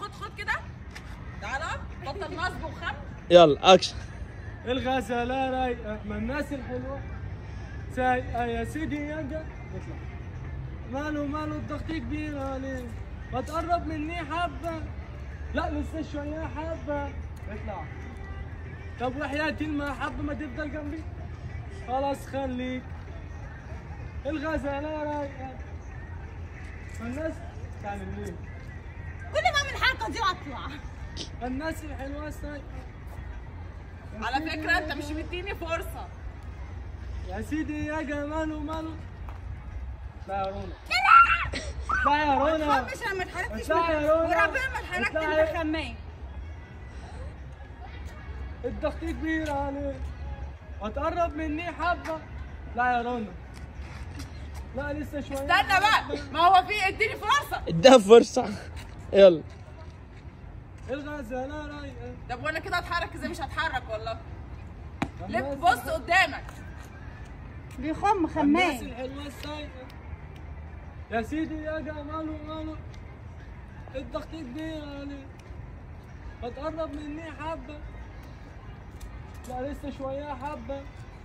خد خد كده تعالى بطل نصب وخم يلا اكشن الغزالة رايقة من الناس الحلوة سايقة يا سيدي يا جا اطلع ماله ماله الضغط كبير عليه ما تقرب مني حبة لا لسه شوية حبة اطلع طب وحياتي المحبة ما تفضل جنبي خلاص خليك الغزالة رايقة الناس تعمل ليه كل ما من الحلقه دي واطلع الناس الحلوة سايقة يا على سيدي فكره يا انت مش جا- مديني فرصه يا سيدي يا جماله ماله لا يا رونا لا يا رونا مش لما اتحركتش اطلعي يا رونا وربنا ما اتحركت اطلعي. انت خمام الضغط كبير عليك هتقرب مني حبة لا يا رونا لا لسه شوية استنى بقى ما هو في اديني فرصه اديها فرصة يلا الغزالة رايقة طب وانا كده اتحرك ازاي مش هتحرك والله لف الناس- بص قدامك بيخم الناس خمام الحلوة السايقة يا سيدي يا جماله ماله الضغط كبير عليك هتقرب مني حبة لا لسه شوية حبة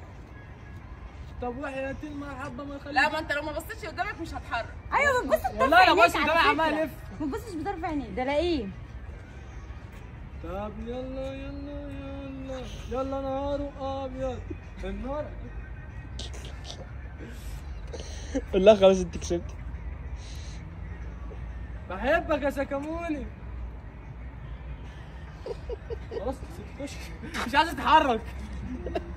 طب وحياة المحبة ما خليك لا ما انت لو ما بصيتش قدامك مش هتحرك ايوه بتبص بطرف والله انا عينيك بص على ده عمال فكرة. الف ما تبصش بطرف عينيك ده لاقيه طب يلا يلا يلا يلا نهار ابيض النار قول لها خلاص انت كسبت بحبك يا سكموني خلاص خش مش عايز اتحرك